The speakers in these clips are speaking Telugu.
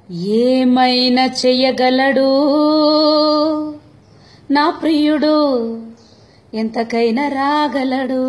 ఏమైనా చెయ్యగలడు నా ప్రియుడు ఎంతకైనా రాగలడు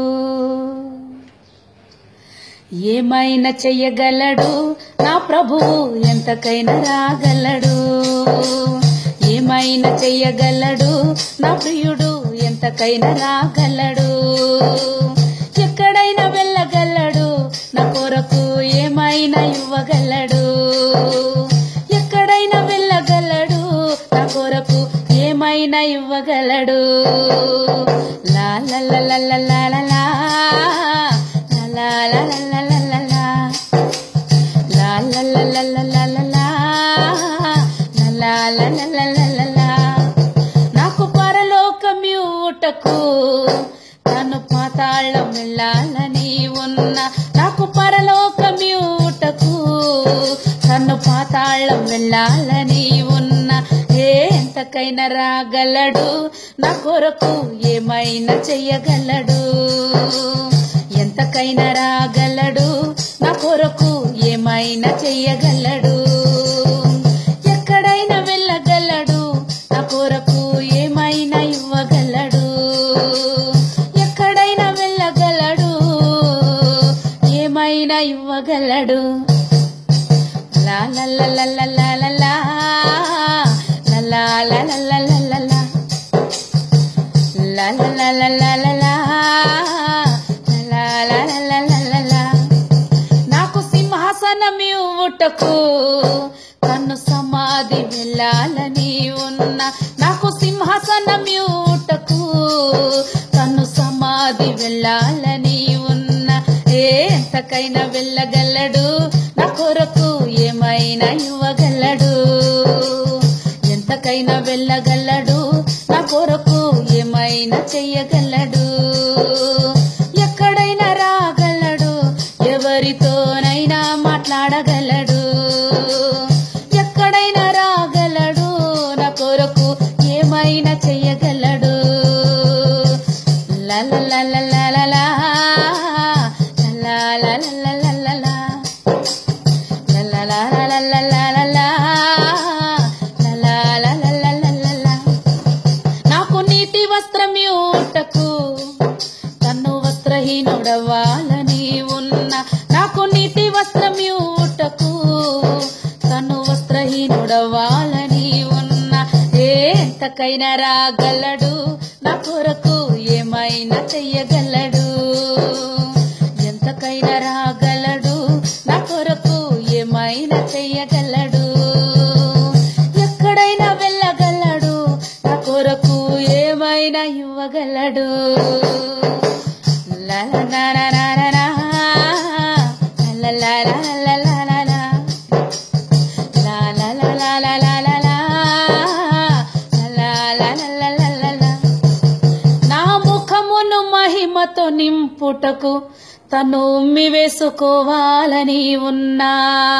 ఏమైనా చెయ్యగలడు నా ప్రభువు ఎంతకైనా రాగలడు ఏమైనా చెయ్యగలడు నా ప్రియుడు ఎంతకైనా రాగలడు ఎక్కడైనా వెళ్ళగలడు నా కొరకు ఏమైనా ఇవ్వగలడు ఎక్కడైనా వెళ్ళగలడు నా కొరకు ఏమైనా ఇవ్వగలడు లా లా లా లా లా లా లా లా. లా లా లా లా లా లా లా. లా లా లా లా లా లా లా లా. లా లా లా లా లా లా లా. నాకు పరలోకమ్యూటకు తను పాతాళం వెళ్ళాలని ఉన్న నాకు పరలోకమ్యూటకు తను పాతాళం వెళ్ళాలని ఉన్న ఏ ఎంతకైనా రాగలడు నా కొరకు ఏమైనా చెయ్యగలడు ఎంతకైనా రాగలడు నా కొరకు ఏమైనా చెయ్యగలడు ఎక్కడైనా వెళ్ళగలడు నా కొరకు ఏమైనా ఇవ్వగలడు ఎక్కడైనా వెళ్ళగలడు ఏమైనా ఇవ్వగలడు లా లా లా లా లా లా లా లా. లా లా లా లా లా లా లా. లా లా లా లా లా లా లా. లా లా లా లా లా లా లా. నాకు సింహాసనం ఇవ్వుటకు కన్ను సమాధి వెళ్ళాలని ఉన్న నాకు సింహాసనం ఇవ్వుటకు కన్ను సమాధి వెళ్ళాలని ఉన్న ఏ ఎంతకైనా వెళ్ళగలడు నా కొరకు ఏమైనా ఇవ్వగలడు ఎంతకైనా వెళ్ళగలడు నా కొరకు ఏమైనా చెయ్యగలడు ఎక్కడైనా రాగలడు ఎవరితోనైనా మాట్లాడగలడు ఎక్కడైనా రాగలడు నా కొరకు ఏమైనా చెయ్యగలడు లా లా లా లా లా లా లా. లా లా లా లా లా లా లా. లా లా లా లా లా లా లా లా. లా లా లా లా లా లా లా. నాకు నీటి వస్త్రం యూటకు తన్ను వస్త్రహీనుడవ్వాలని ఉన్న నాకు నీటి వస్త్రం యూటకు తను వస్త్రహీనుడవ్వాలని ఉన్న ఏ ఎంతకైనా రాగలడు నా కొరకు ఏమైనా చెయ్యగలడు ఎంతకైనా రాగలడు నా కొరకు ఏమైనా చెయ్యగలడు ఎక్కడైనా వెళ్ళగలడు నా కొరకు ఏమైనా ఇవ్వగలడు లా లా లా లా లా లా లా. లా లా లా లా లా లా లా. లా లా లా లా లా లా లా లా. లా లా లా లా లా లా లా. నా ముఖమును మహిమతో నింపుటకు తను ఉమ్మి వేసుకోవాలని ఉన్నా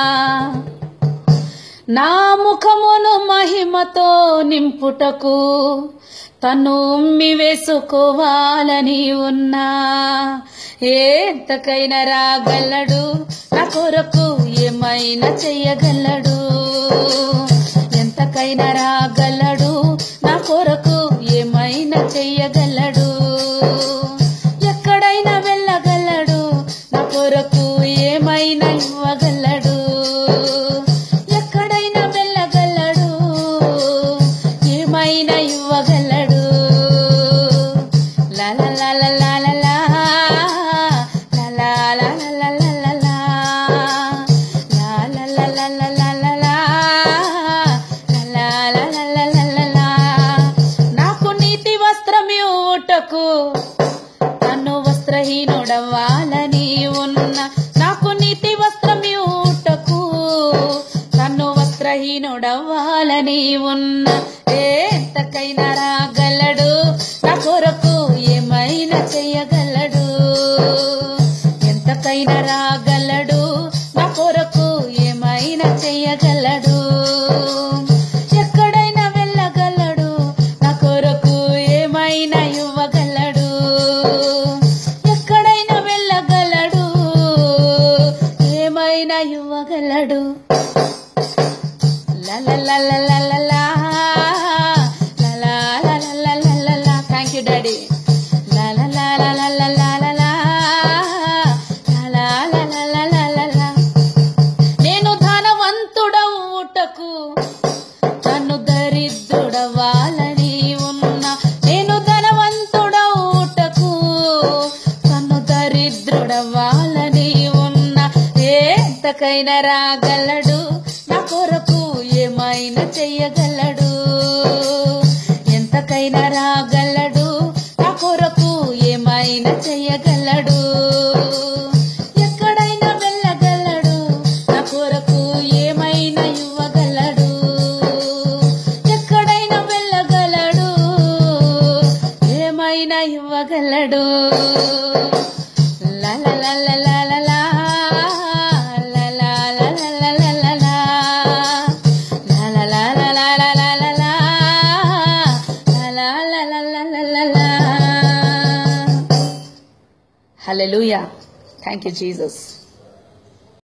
నా ముఖమును మహిమతో నింపుటకు తను ఉమ్మి వేసుకోవాలని ఉన్నా ఎంతకైనా రాగలడు నా కొరకు ఏమైనా చెయ్యగలడు ఎంతకైనా రాగలడు నా కొరకు ఏమైనా చెయ్యగలడు ఎక్కడైనా వెళ్ళగలడు నా కొరకు ఏమైనా ఇవ్వగలడు ఎక్కడైనా వెళ్ళగలడు ఏమైనా ఇవ్వగలడు లా లా లా లా లా లా లా. లా లా లా లా లా లా లా. లా లా లా లా లా లా లా లా. లా లా లా లా లా లా లా. నాకు నీతి వస్త్రం ఊటకు నన్ను వస్త్రహీనుడవ్వాలని ఉన్న నాకు నీతి వస్త్రం ఊటకు నన్ను వస్త్రహీనుడవ్వాలని ఉన్న ఏ ఎంతకైనా రాగలడు నా కొరకు ఏమైనా చెయ్యగలడు ఎంతకైనా రాగలడు నా కొరకు ఏమైనా చెయ్యగలడు ఎక్కడైనా వెళ్ళగలడు నా కొరకు ఏమైనా ఇవ్వగలడు ఎక్కడైనా వెళ్ళగలడు ఏమైనా ఇవ్వగలడు La la la la la la la. La la la la la la la la. Thank you, Daddy. La la la la la la la la la. La la la la la la la la. నేను ధనవంతుడవుటకు నన్ను దరిద్రుడవాలని ఉన్నా నేను ధనవంతుడవుటకు నన్ను దరిద్రుడవాలని ఉన్నా ఎంతకైనా రాగలడు నా కొరకు ఏమైనా చెయ్యగలడు ఎంతకైనా రాగలడు నా కొరకు ఏమైనా చెయ్యగలడు ఎక్కడైనా వెళ్ళగలడు నా కొరకు ఏమైనా ఇవ్వగలడు ఎక్కడైనా వెళ్ళగలడు ఏమైనా ఇవ్వగలడు లా లా లా లా లా లా లా. లా లా లా లా లా లా లా లా. లా లా లా లా లా లా లా లా లా. లా లా లా లా లా లా లా లా. Hallelujah. Thank you, Jesus.